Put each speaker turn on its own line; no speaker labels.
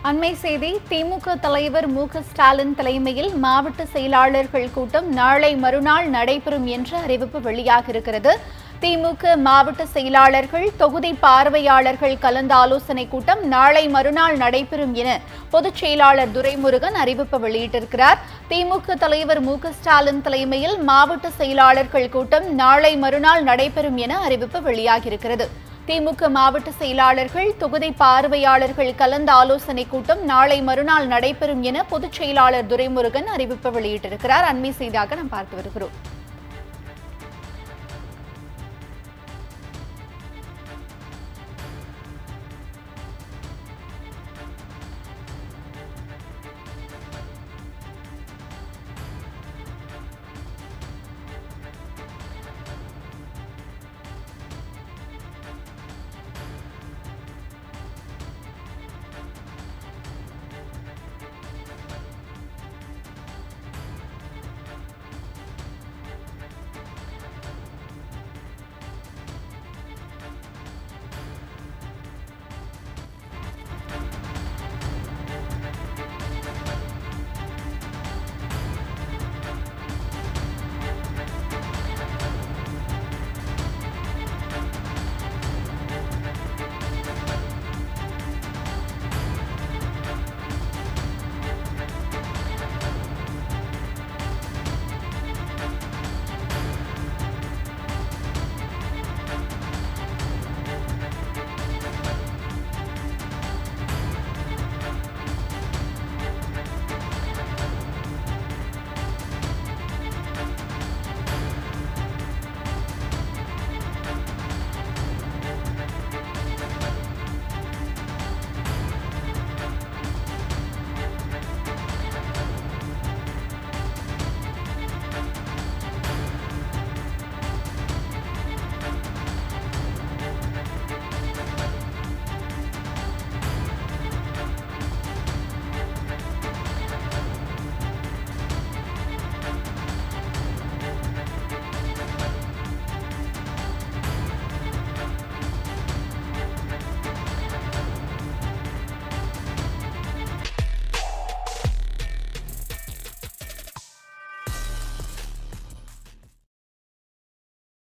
அண்மை செய்தி திமுக தலைவர் மு க ஸ்டாலின் தலைமையில் மாவட்ட செயலாளர்கள் கூட்டம் நாளை மறுநாள் நடைபெறும் என்ற அறிவிப்பு வெளியாக இருக்கிறது திமுக மாவட்ட செயலாளர்கள் தொகுதி பார்வையாளர்கள் கலந்த ஆலோசனை கூட்டம் நாளை மறுநாள் நடைபெறும் என பொதுச் செயலாளர் துரைமுருகன் அறிவிப்பு வெளியிட்டிருக்கிறார் திமுக தலைவர் மு க ஸ்டாலின் தலைமையில் மாவட்ட செயலாளர்கள் கூட்டம் நாளை மறுநாள் நடைபெறும் என அறிவிப்பு வெளியாகியிருக்கிறது திமுக மாவட்ட செயலாளர்கள் தொகுதி பார்வையாளர்கள் கலந்த ஆலோசனை கூட்டம் நாளை மறுநாள் நடைபெறும் என பொதுச் செயலாளர் துரைமுருகன் அறிவிப்பு வெளியிட்டிருக்கிறார் அண்மை செய்தியாக நாம் பார்த்து வருகிறோம்